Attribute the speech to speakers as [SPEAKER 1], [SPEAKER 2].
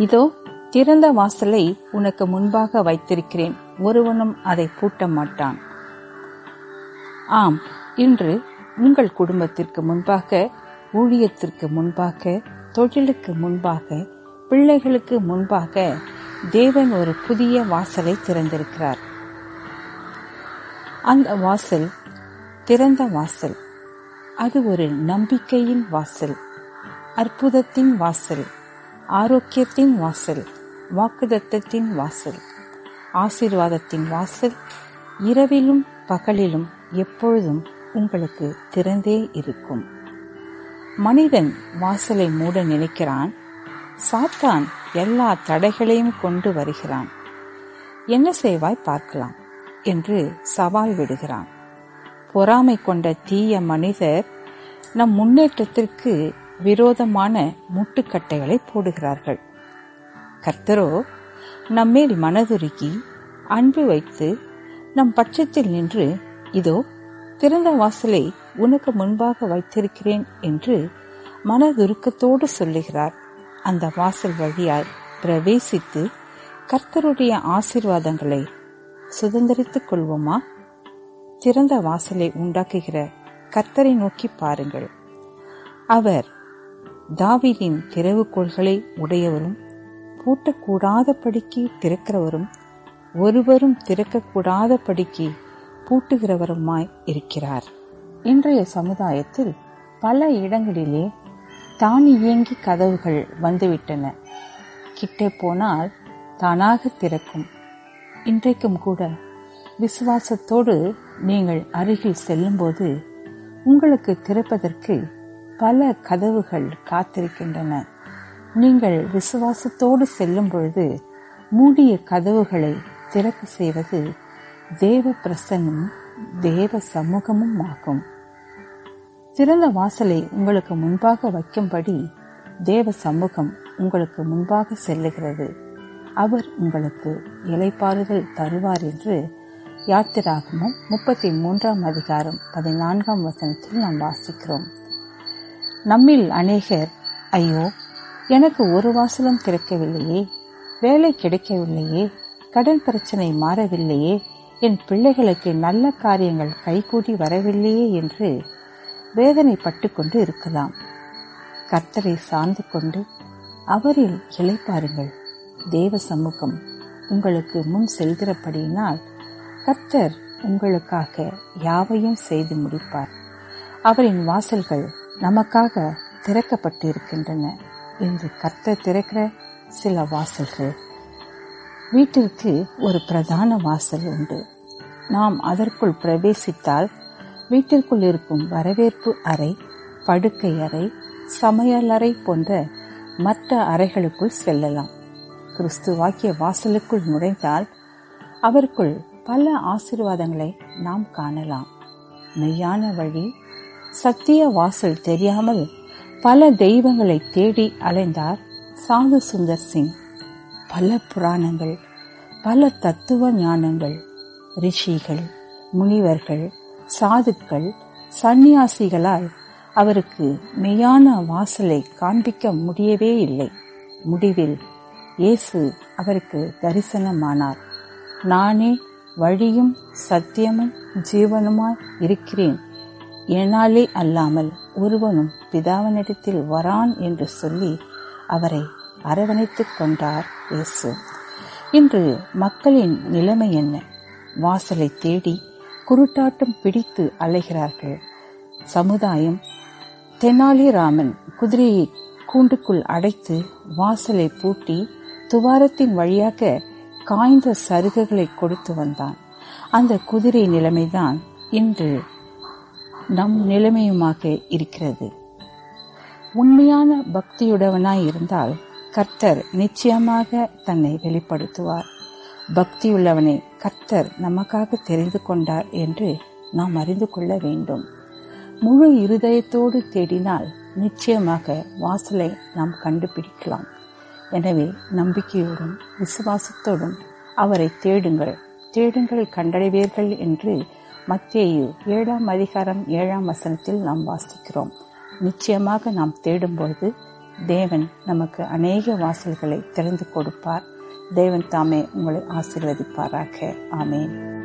[SPEAKER 1] இதோ திறந்த வாசலை உனக்கு முன்பாக வைத்திருக்கிறேன் ஒருவனும் அதை பூட்ட மாட்டான் ஆம் இன்று உங்கள் குடும்பத்திற்கு முன்பாக ஊழியத்திற்கு முன்பாக தொழிலுக்கு முன்பாக பிள்ளைகளுக்கு முன்பாக தேவன் ஒரு புதிய வாசலை திறந்திருக்கிறார் அந்த வாசல் திறந்த வாசல் அது ஒரு நம்பிக்கையின் வாசல் அற்புதத்தின் வாசல் ஆரோக்கியத்தின் வாசல் வாக்குதத்தத்தின் வாசல் ஆசீர்வாதத்தின் வாசல் இரவிலும் பகலிலும் எப்பொழுதும் உங்களுக்கு திறந்தே இருக்கும் மனிதன் வாசலை மூட நினைக்கிறான் சாத்தான் எல்லா தடைகளையும் கொண்டு வருகிறான் என்ன செய்வாய் பார்க்கலாம் என்று சவால் விடுகிறான் பொறாமை கொண்ட தீய மனிதர் நம் முன்னேற்றத்திற்கு விரோதமான முட்டுக்கட்டைகளை போடுகிறார்கள் கர்த்தரோ நம்மேல் மனதுருகி அன்பு வைத்து நம் பட்சத்தில் நின்று இதோ திறந்த வாசலை உனக்கு முன்பாக வைத்திருக்கிறேன் என்று மனதுருக்கத்தோடு சொல்லுகிறார் அந்த வாசல் வழியாய் பிரவேசித்து கர்த்தருடைய ஆசிர்வாதங்களை சுதந்திரித்துக் கொள்வோமா திறந்த வாசலை உண்டாக்குகிற கர்த்தரை நோக்கி பாருங்கள் அவர் தாவீதின் திறவுகோள்களை உடையவரும் பூட்டக்கூடாதபடிக்கு திறக்கிறவரும் ஒருவரும் திறக்கக்கூடாதபடிக்கு பூட்டுகிறவருமாய் இருக்கிறார் இன்றைய சமுதாயத்தில் பல இடங்களிலே தானியங்கி கதவுகள் வந்துவிட்டன கிட்டே போனால் தானாக திறக்கும் இன்றைக்கும் கூட விசுவாசத்தோடு நீங்கள் அருகில் செல்லும்போது உங்களுக்கு திறப்பதற்கு பல கதவுகள் காத்திருக்கின்றன நீங்கள் விசுவாசத்தோடு செல்லும் பொழுது மூடிய கதவுகளை திறக்க செய்வது தேவ பிரசன்னும் தேவ சமூகமும் ஆகும் திறந்த வாசலை உங்களுக்கு முன்பாக வைக்கும்படி தேவ சமூகம் உங்களுக்கு முன்பாக செல்லுகிறது அவர் உங்களுக்கு இலைப்பாறுதல் தருவார் என்று யாத்திராகமும் முப்பத்தி மூன்றாம் அதிகாரம் பதினான்காம் வசனத்தில் நாம் வாசிக்கிறோம் நம்மில் அநேகர் ஐயோ எனக்கு ஒரு வாசலும் திறக்கவில்லையே வேலை கிடைக்கவில்லையே கடன் பிரச்சனை மாறவில்லையே என் பிள்ளைகளுக்கு நல்ல காரியங்கள் கைகூடி வரவில்லையே என்று வேதனைப்பட்டு கொண்டு இருக்கலாம் கர்த்தரை சார்ந்து கொண்டு அவரில் இழைப்பாருங்கள் தேவ சமூகம் உங்களுக்கு முன் செல்கிறபடியினால் கர்த்தர் உங்களுக்காக யாவையும் செய்து முடிப்பார் அவரின் வாசல்கள் நமக்காக திறக்கப்பட்டு இருக்கின்றன என்று கர்த்தர் திறக்கிற சில வாசல்கள் வீட்டிற்கு ஒரு பிரதான வாசல் உண்டு நாம் அதற்குள் பிரவேசித்தால் வீட்டிற்குள் இருக்கும் வரவேற்பு அறை படுக்கை அறை சமையலறை போன்ற மற்ற அறைகளுக்குள் செல்லலாம் கிறிஸ்துவாக்கிய வாசலுக்குள் நுழைந்தால் அவருக்குள் பல ஆசீர்வாதங்களை நாம் காணலாம் மெய்யான வழி சத்திய வாசல் தெரியாமல் பல தெய்வங்களை தேடி அலைந்தார் சாது சுந்தர் சிங் பல புராணங்கள் பல தத்துவ ஞானங்கள் ரிஷிகள் முனிவர்கள் சாதுக்கள் சந்நியாசிகளால் அவருக்கு மெய்யான வாசலை காண்பிக்க முடியவே இல்லை முடிவில் இயேசு அவருக்கு தரிசனமானார் நானே வழியும் சத்தியமும் ஜீவனுமாய் இருக்கிறேன் என்னாலே அல்லாமல் ஒருவனும் பிதாவனிடத்தில் வரான் என்று சொல்லி அவரை அரவணைத்துக் கொண்டார் இயேசு இன்று மக்களின் நிலைமை என்ன வாசலை தேடி குருட்டாட்டம் பிடித்து அலைகிறார்கள் சமுதாயம் தெனாலிராமன் குதிரையை கூண்டுக்குள் அடைத்து வாசலை பூட்டி துவாரத்தின் வழியாக காய்ந்த சருகுகளை கொடுத்து வந்தான் அந்த குதிரை நிலைமைதான் இன்று நம் நிலைமையுமாக இருக்கிறது உண்மையான பக்தியுடவனாய் இருந்தால் கர்த்தர் நிச்சயமாக தன்னை வெளிப்படுத்துவார் பக்தியுள்ளவனை கர்த்தர் நமக்காக தெரிந்து கொண்டார் என்று நாம் அறிந்து கொள்ள வேண்டும் முழு இருதயத்தோடு தேடினால் நிச்சயமாக வாசலை நாம் கண்டுபிடிக்கலாம் எனவே நம்பிக்கையோடும் விசுவாசத்தோடும் அவரை தேடுங்கள் தேடுங்கள் கண்டடைவீர்கள் என்று மத்தேயு ஏழாம் அதிகாரம் ஏழாம் வசனத்தில் நாம் வாசிக்கிறோம் நிச்சயமாக நாம் தேடும்பொழுது தேவன் நமக்கு அநேக வாசல்களை திறந்து கொடுப்பார் தேவன் தாமே உங்களை ஆசீர்வதிப்பாராக ஆமேன்